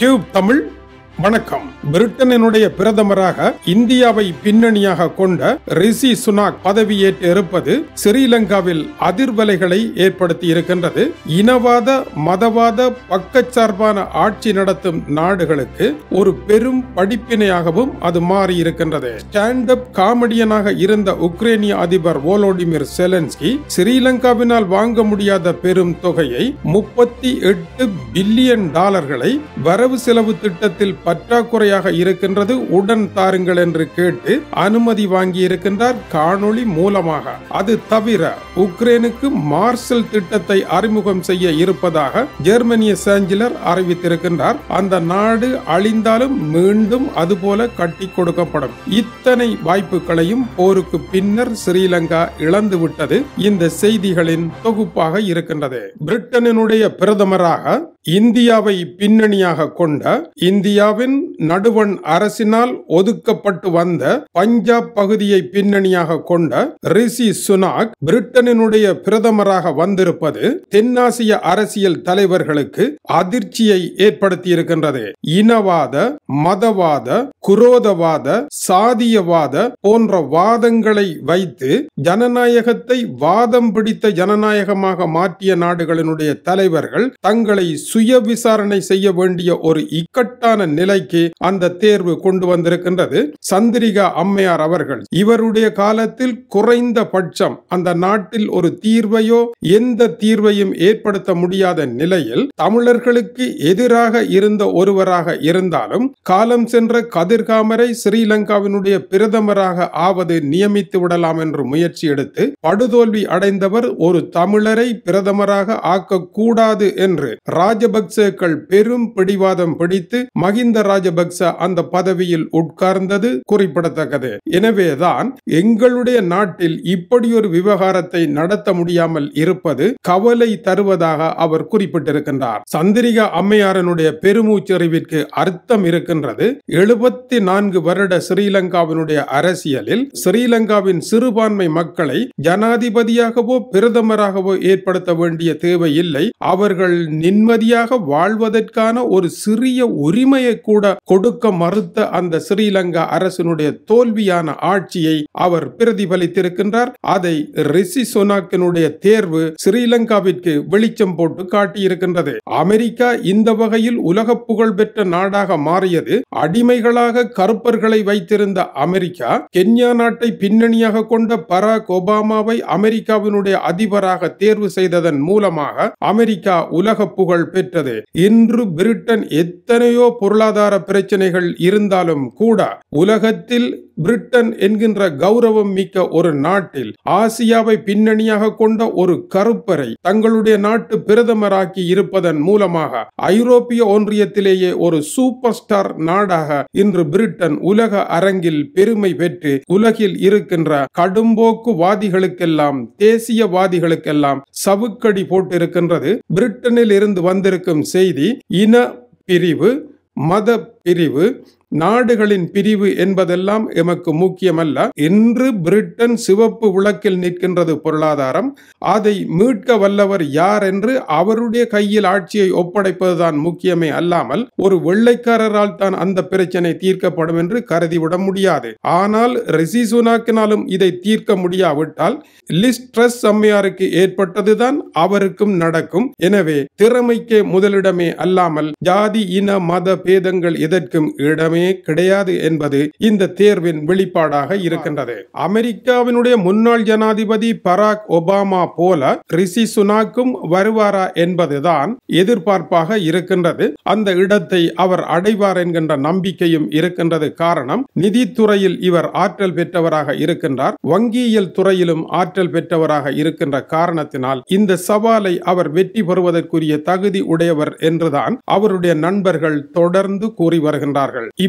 tube Tamil வணக்கம் பிரிட்டனினுடைய பிரதமராக இந்தியாவை பின்னணியாக கொண்ட ரிஷி சுனாக் பதவியேற்று இருப்பது ஸ்ரீலங்காவில் அதிர்வலைகளை ஏற்படுத்தி இருக்கின்றது இனவாத மதவாத பக்கச்சார்பான ஆட்சி நடத்தும் நாடுகளுக்கு ஒரு பெரும் படிப்பினையாகவும் அது மாறி இருக்கின்றது ஸ்டாண்ட் அப் காமெடியனாக இருந்த உக்ரைனிய அதிபர் வோலோடிமிர் செலன்ஸ்கி ஸ்ரீலங்காவினால் வாங்க முடியாத பெரும் தொகையை முப்பத்தி எட்டு பில்லியன் டாலர்களை வரவு செலவு திட்டத்தில் பற்றாக்குறையாக இருக்கின்றது உடன் தாருங்கள் என்று கேட்டு அனுமதி வாங்கி இருக்கின்றார் காணொளி மூலமாக அது தவிர உக்ரைனுக்கு மார்ஷல் திட்டத்தை அறிமுகம் செய்ய இருப்பதாக ஜெர்மனிய சாஞ்சலர் அறிவித்திருக்கின்றார் அந்த நாடு அழிந்தாலும் மீண்டும் அதுபோல கட்டி கொடுக்கப்படும் இத்தனை வாய்ப்புகளையும் போருக்கு பின்னர் ஸ்ரீலங்கா இழந்து விட்டது இந்த செய்திகளின் தொகுப்பாக இருக்கின்றது பிரிட்டனினுடைய பிரதமராக இந்தியாவை பின்னணியாக கொண்ட இந்தியாவின் நடுவண் அரசினால் ஒதுக்கப்பட்டு வந்த பஞ்சாப் பகுதியை பின்னணியாக கொண்ட ரிஷி சுனாக் பிரிட்டனினுடைய பிரதமராக வந்திருப்பது தென்னாசிய அரசியல் தலைவர்களுக்கு அதிர்ச்சியை ஏற்படுத்தி இருக்கின்றது இனவாத மதவாத குரோதவாத சாதியவாத போன்ற வாதங்களை வைத்து ஜனநாயகத்தை வாதம் பிடித்த ஜனநாயகமாக மாற்றிய நாடுகளினுடைய தலைவர்கள் தங்களை சுய விசாரணை செய்ய வேண்டிய ஒரு இக்கட்டான நிலைக்கு அந்த தேர்வு கொண்டு வந்திருக்கின்றது சந்திரிகா அம்மையார் அவர்கள் இவருடைய காலத்தில் குறைந்த பட்சம் அந்த நாட்டில் ஒரு தீர்வையோ எந்த தீர்வையும் ஏற்படுத்த முடியாத நிலையில் தமிழர்களுக்கு எதிராக இருந்த ஒருவராக இருந்தாலும் காலம் சென்ற கதிர்காமரை ஸ்ரீலங்காவினுடைய பிரதமராக ஆவது நியமித்து விடலாம் என்று முயற்சி எடுத்து படுதோல்வி அடைந்தவர் ஒரு தமிழரை பிரதமராக ஆக்கக்கூடாது என்று ராஜபக்சேக்கள் பெரும் பிடிவாதம் பிடித்து மகிந்த ராஜபக்ச அந்த பதவியில் உட்கார்ந்தது குறிப்பிடத்தக்கது எனவேதான் எங்களுடைய நாட்டில் இப்படி ஒரு விவகாரத்தை நடத்த முடியாமல் இருப்பது கவலை தருவதாக அவர் குறிப்பிட்டிருக்கின்றார் சந்திரிகா அம்மையாரனுடைய பெருமூச்சறிவிற்கு அர்த்தம் இருக்கின்றது எழுபத்தி நான்கு வருட ஸ்ரீலங்காவினுடைய அரசியலில் ஸ்ரீலங்காவின் சிறுபான்மை மக்களை ஜனாதிபதியாகவோ பிரதமராகவோ ஏற்படுத்த வேண்டிய தேவை இல்லை அவர்கள் நிம்மதியாக வாழ்வதற்கான ஒரு சிறிய உரிமையை கூட கொடுக்க மறுத்த அந்த ஸ்ரீலங்கா அரசினுடைய தோல்வியான ஆட்சியை அவர் பிரதிபலித்திருக்கின்றார் அதை ரிஷி சுனாக்கினுடைய தேர்வு ஸ்ரீலங்காவிற்கு வெளிச்சம் போட்டு காட்டியிருக்கின்றது அமெரிக்கா இந்த வகையில் உலக புகழ் பெற்ற நாடாக மாறியது அடிமைகளாக கருப்பர்களை வைத்திருந்த அமெரிக்கா கென்யா நாட்டை பின்னணியாக கொண்ட பராக் ஒபாமாவை அமெரிக்காவினுடைய அதிபராக தேர்வு செய்ததன் மூலமாக அமெரிக்கா உலக புகழ் பெற்றது இன்று பிரிட்டன் எத்தனையோ பொருளாதார பிரச்சனைகள் இருந்தாலும் கூட உலகத்தில் பிரிட்டன் என்கின்ற கௌரவம் மிக்க ஒரு நாட்டில் ஆசியாவை பின்னணியாக கொண்ட ஒரு கருப்பரை தங்களுடைய நாட்டு பிரதமராக்கி இருப்பதன் மூலமாக ஐரோப்பிய ஒன்றியத்திலேயே ஒரு சூப்பர் ஸ்டார் நாடாக இன்று பிரிட்டன் உலக அரங்கில் பெருமை பெற்று உலகில் இருக்கின்ற கடும்போக்கு வாதிகளுக்கெல்லாம் தேசியவாதிகளுக்கெல்லாம் சவுக்கடி போட்டிருக்கின்றது பிரிட்டனில் இருந்து வந்திருக்கும் செய்தி இன பிரிவு மத பிரிவு நாடுகளின் பிரிவு என்பதெல்லாம் எமக்கு முக்கியமல்ல இன்று பிரிட்டன் சிவப்பு விளக்கில் நிற்கின்றது பொருளாதாரம் அதை மீட்க வல்லவர் யார் என்று அவருடைய கையில் ஆட்சியை ஒப்படைப்பதுதான் முக்கியமே அல்லாமல் ஒரு வெள்ளைக்காரரால் தான் அந்த பிரச்சனை தீர்க்கப்படும் என்று கருதிவிட முடியாது ஆனால் ரிஷி சுனாக்கினாலும் இதை தீர்க்க முடியாவிட்டால் லிஸ்ட்ரஸ் அம்மையாருக்கு ஏற்பட்டதுதான் அவருக்கும் நடக்கும் எனவே திறமைக்கே முதலிடமே அல்லாமல் ஜாதி இன மத பேதங்கள் எதற்கும் இடமே எதுவுமே கிடையாது என்பது இந்த தேர்வின் வெளிப்பாடாக இருக்கின்றது அமெரிக்காவினுடைய முன்னாள் ஜனாதிபதி பராக் ஒபாமா போல ரிஷி சுனாக்கும் வருவாரா என்பதுதான் எதிர்பார்ப்பாக இருக்கின்றது அந்த இடத்தை அவர் அடைவார் என்கின்ற நம்பிக்கையும் இருக்கின்றது காரணம் நிதித்துறையில் இவர் ஆற்றல் பெற்றவராக இருக்கின்றார் வங்கியியல் துறையிலும் ஆற்றல் பெற்றவராக இருக்கின்ற காரணத்தினால் இந்த சவாலை அவர் வெற்றி பெறுவதற்குரிய தகுதி உடையவர் என்றுதான் அவருடைய நண்பர்கள் தொடர்ந்து கூறி வருகின்றார்கள்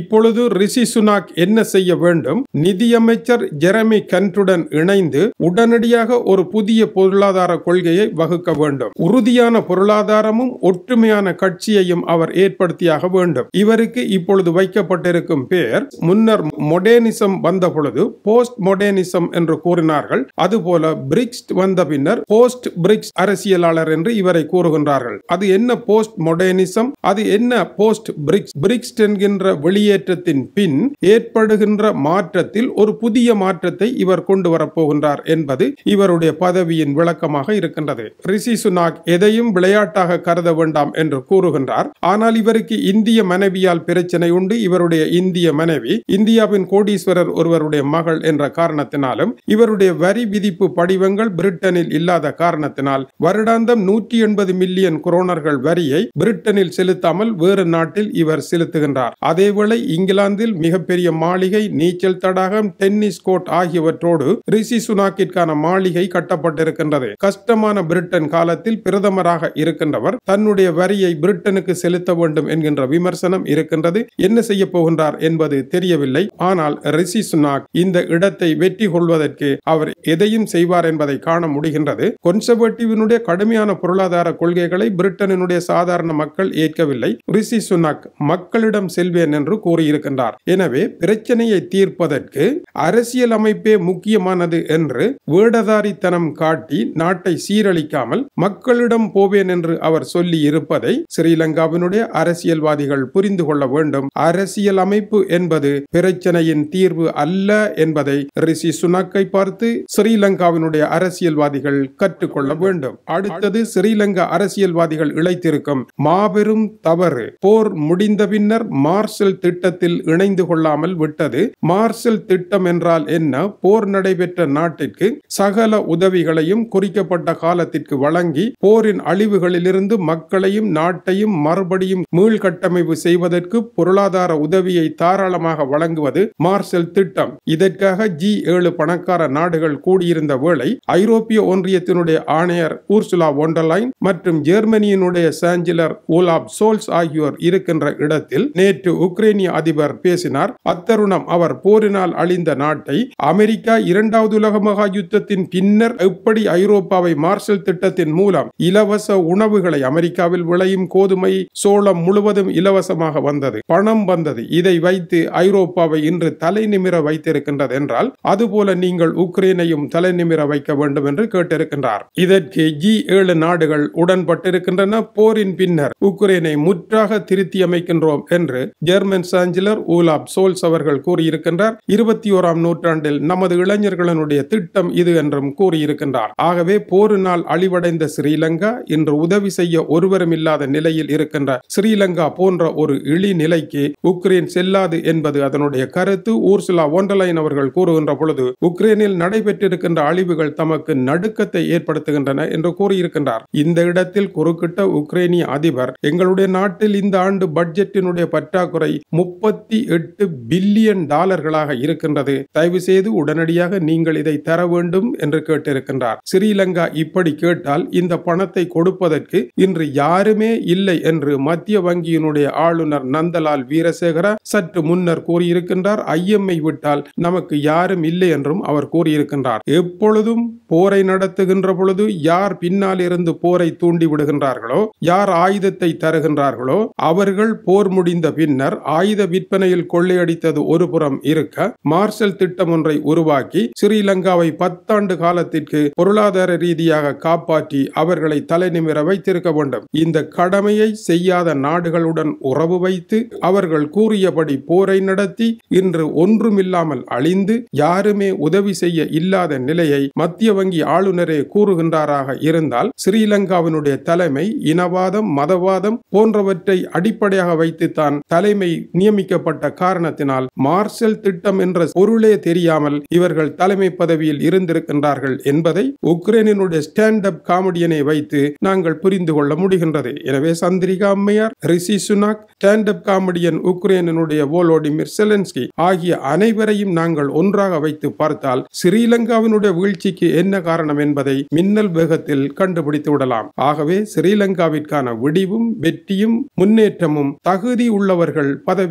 இப்பொழுது ரிஷி சுனாக் என்ன செய்ய வேண்டும் நிதியமைச்சர் ஜெரமி கன்றுடன் இணைந்து உடனடியாக ஒரு புதிய பொருளாதார கொள்கையை வகுக்க வேண்டும் உறுதியான பொருளாதாரமும் ஒற்றுமையான கட்சியையும் அவர் ஏற்படுத்தியாக வேண்டும் இவருக்கு இப்பொழுது வைக்கப்பட்டிருக்கும் பெயர் முன்னர் மொடேனிசம் வந்த பொழுது போஸ்ட் மொடேனிசம் என்று கூறினார்கள் அதுபோல பிரிக்ஸ் வந்த பின்னர் போஸ்ட் பிரிக்ஸ் அரசியலாளர் என்று இவரை கூறுகின்றார்கள் அது என்ன போஸ்ட் மொடேனிசம் அது என்ன போஸ்ட் பிரிக்ஸ் பிரிக்ஸ் என்கின்ற வெளியேற்றத்தின் பின் ஏற்படுகின்ற மாற்றத்தில் ஒரு புதிய மாற்றத்தை இவர் கொண்டு வரப்போகின்றார் என்பது இவருடைய பதவியின் விளக்கமாக இருக்கின்றது ரிஷி சுனாக் எதையும் விளையாட்டாக கருத வேண்டாம் என்று கூறுகின்றார் ஆனால் இவருக்கு இந்திய மனைவியால் பிரச்சனை உண்டு இவருடைய இந்திய மனைவி இந்தியாவின் கோடீஸ்வரர் ஒருவருடைய மகள் என்ற காரணத்தினாலும் இவருடைய வரி விதிப்பு படிவங்கள் பிரிட்டனில் இல்லாத காரணத்தினால் வருடாந்தம் நூற்றி எண்பது மில்லியன் குரோனர்கள் வரியை பிரிட்டனில் செலுத்தாமல் வேறு நாட்டில் இவர் செலுத்துகின்றார் அதேவேளை இங்கிலாந்தில் மிகப்பெரிய மாளிகை நீச்சல் தடாகம் டென்னிஸ் கோர்ட் ஆகியவற்றோடு ரிஷி சுனாக்கிற்கான மாளிகை கட்டப்பட்டிருக்கின்றது கஷ்டமான பிரிட்டன் காலத்தில் பிரதமராக இருக்கின்றவர் தன்னுடைய வரியை பிரிட்டனுக்கு செலுத்த வேண்டும் என்கின்ற விமர்சனம் இருக்கின்றது என்ன செய்ய போகின்றார் என்பது தெரியவில்லை ஆனால் ரிஷி சுனாக் இந்த இடத்தை வெற்றி கொள்வதற்கு அவர் எதையும் செய்வார் என்பதை காண முடிகின்றது கொன்சர்வேட்டிவினுடைய கடுமையான பொருளாதார கொள்கைகளை பிரிட்டனினுடைய சாதாரண மக்கள் ஏற்கவில்லை ரிஷி சுனாக் மக்களிடம் செல்வேன் என்று கூறியிருக்கின்றார் எனவே பிரச்சனையை தீர்ப்பதற்கு அரசியல் அமைப்பே முக்கியமானது என்று வேடதாரித்தனம் காட்டி நாட்டை சீரழிக்காமல் மக்களிடம் போவேன் என்று அவர் சொல்லி இருப்பதை ஸ்ரீலங்காவினுடைய அரசியல்வாதிகள் புரிந்து கொள்ள வேண்டும் அரசியல் அமைப்பு என்பது பிரச்சனையின் தீர்வு அல்ல என்பதை ரிஷி சுனாக்கை பார்த்து ஸ்ரீலங்காவினுடைய அரசியல்வாதிகள் கற்றுக்கொள்ள வேண்டும் அடுத்தது ஸ்ரீலங்கா அரசியல்வாதிகள் இழைத்திருக்கும் மாபெரும் தவறு போர் முடிந்த பின்னர் மார்ஷல் திட்டத்தில் இணைந்து கொள்ளாமல் விட்டது மார்ஷல் திட்டம் என்றால் என்ன போர் நடைபெற்ற நாட்டிற்கு சகல உதவிகளையும் குறிக்கப்பட்ட காலத்திற்கு வழங்கி போரின் அழிவுகளிலிருந்து மக்களையும் நாட்டையும் மறுபடியும் மீள்கட்டமைப்பு செய்வதற்கு பொருளாதார உதவியை தாராளமாக வழங்குவது மார்ஷல் திட்டம் இதற்காக ஜி ஏழு பணக்கார நாடுகள் கூடியிருந்த வேளை ஐரோப்பிய ஒன்றியத்தினுடைய ஆணையர் ஊர்சுலா ஒண்டர்லைன் மற்றும் ஜெர்மனியினுடைய சாஞ்சலர் ஓலாப் சோல்ஸ் ஆகியோர் இருக்கின்ற இடத்தில் நேற்று உக்ரைனிய அதிபர் பேசினார் அத்தருணம் அவர் போரினால் அழிந்த நாட்டை அமெரிக்கா இரண்டாவது உலக மகா யுத்தத்தின் பின்னர் எப்படி ஐரோப்பாவை மார்ஷல் திட்டத்தின் மூலம் இலவச உணவுகளை அமெரிக்காவில் விளையும் கோதுமை சோளம் முழுவதும் இலவசமாக வந்தது பணம் வந்தது இதை வைத்து ஐரோப்பாவை இன்று தலை நிமிர வைத்திருக்கின்றது என்றால் அதுபோல நீங்கள் உக்ரைனையும் தலை நிமிர வைக்க வேண்டும் என்று கேட்டிருக்கின்றார் இதற்கு ஜி ஏழு நாடுகள் உடன்பட்டிருக்கின்றன போரின் பின்னர் உக்ரைனை முற்றாக திருத்தி அமைக்கின்றோம் என்று ஜெர்மன் சாஞ்சலர் ஊலாப் சோல்ஸ் அவர்கள் கூறியிருக்கின்றார் இருபத்தி ஓராம் நூற்றாண்டில் நமது இளைஞர்களினுடைய திட்டம் இது என்றும் கூறியிருக்கின்றார் ஆகவே போரினால் அழிவடைந்த ஸ்ரீலங்கா இன்று உதவி செய்ய ஒருவரும் இல்லாத நிலையில் இருக்கின்ற ஸ்ரீலங்கா போன்ற ஒரு இழி நிலைக்கு உக்ரைன் செல்லாது என்பது அதனுடைய கருத்து ஊர்சுலா ஒண்டலைன் அவர்கள் கூறுகின்ற பொழுது உக்ரைனில் நடைபெற்றிருக்கின்ற அழிவுகள் தமக்கு நடுக்கத்தை ஏற்படுத்துகின்றன என்று கூறியிருக்கின்றார் இந்த இடத்தில் குறுக்கிட்ட உக்ரைனிய அதிபர் எங்களுடைய நாட்டில் இந்த ஆண்டு பட்ஜெட்டினுடைய பற்றாக்குறை முப்பத்தி எட்டு பில்லியன் டாலர்களாக இருக்கின்றது தயவு செய்து உடனடியாக நீங்கள் இதை தர வேண்டும் என்று கேட்டிருக்கின்றார் ஸ்ரீலங்கா இப்படி கேட்டால் இந்த பணத்தை கொடுப்பதற்கு இன்று யாருமே இல்லை என்று மத்திய வங்கியினுடைய ஆளுநர் நந்தலால் வீரசேகர சற்று முன்னர் கூறியிருக்கின்றார் ஐஎம்ஐ விட்டால் நமக்கு யாரும் இல்லை என்றும் அவர் கூறியிருக்கின்றார் எப்பொழுதும் போரை நடத்துகின்ற பொழுது யார் பின்னால் இருந்து போரை தூண்டி விடுகின்றார்களோ யார் ஆயுதத்தை தருகின்றார்களோ அவர்கள் போர் முடிந்த பின்னர் ஆயுத விற்பனையில் கொள்ளையடித்தது ஒரு புறம் இருக்க மார்ஷல் திட்டம் ஒன்றை உருவாக்கி ஸ்ரீலங்காவை பத்தாண்டு காலத்திற்கு பொருளாதார ரீதியாக காப்பாற்றி அவர்களை தலைநிமிர வைத்திருக்க வேண்டும் இந்த கடமையை செய்யாத நாடுகளுடன் உறவு வைத்து அவர்கள் கூறியபடி போரை நடத்தி இன்று ஒன்றுமில்லாமல் அழிந்து யாருமே உதவி செய்ய இல்லாத நிலையை மத்திய வங்கி ஆளுநரே கூறுகின்றாராக இருந்தால் ஸ்ரீலங்காவினுடைய தலைமை இனவாதம் மதவாதம் போன்றவற்றை அடிப்படையாக வைத்துத்தான் தலைமை நியமிக்கப்பட்ட காரணத்தினால் மார்ஷல் திட்டம் என்ற பொருளே தெரியாமல் இவர்கள் தலைமை பதவியில் இருந்திருக்கின்றார்கள் என்பதை உக்ரைனினுடைய ஸ்டாண்ட் அப் காமெடியனை வைத்து நாங்கள் புரிந்து கொள்ள முடிகின்றது எனவே சந்திரிகா அம்மையார் Rishi Sunak stand up comedian உக்ரைனினுடைய வோலோடிமிர் செலன்ஸ்கி ஆகிய அனைவரையும் நாங்கள் ஒன்றாக வைத்து பார்த்தால் ஸ்ரீலங்காவினுடைய வீழ்ச்சிக்கு என்ன காரணம் என்பதை மின்னல் வேகத்தில் கண்டுபிடித்து விடலாம் ஆகவே ஸ்ரீலங்காவிற்கான விடிவும் வெற்றியும் முன்னேற்றமும் தகுதி உள்ளவர்கள் பதவி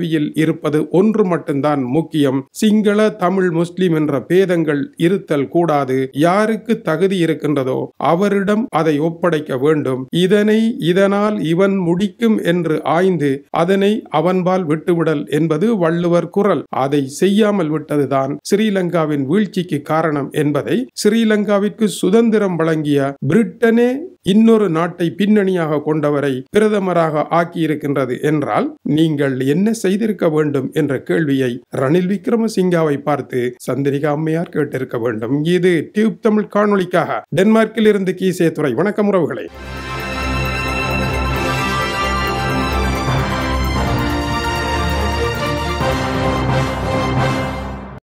பதவியில் இருப்பது ஒன்று மட்டும்தான் முக்கியம் சிங்கள தமிழ் முஸ்லிம் என்ற பேதங்கள் இருத்தல் கூடாது யாருக்கு தகுதி இருக்கின்றதோ அவரிடம் அதை ஒப்படைக்க வேண்டும் இதனை இதனால் இவன் முடிக்கும் என்று ஆய்ந்து அதனை அவன்பால் விட்டுவிடல் என்பது வள்ளுவர் குரல் அதை செய்யாமல் விட்டதுதான் ஸ்ரீலங்காவின் வீழ்ச்சிக்கு காரணம் என்பதை ஸ்ரீலங்காவிற்கு சுதந்திரம் வழங்கிய பிரிட்டனே இன்னொரு நாட்டை பின்னணியாக கொண்டவரை பிரதமராக ஆக்கியிருக்கின்றது என்றால் நீங்கள் என்ன செய்திருக்க வேண்டும் என்ற கேள்வியை ரணில் விக்ரமசிங்காவை பார்த்து சந்திரிகா அம்மையார் கேட்டிருக்க வேண்டும் இது டியூப் தமிழ் காணொளிக்காக டென்மார்க்கில் இருந்து கீசே துறை வணக்கம் உறவுகளே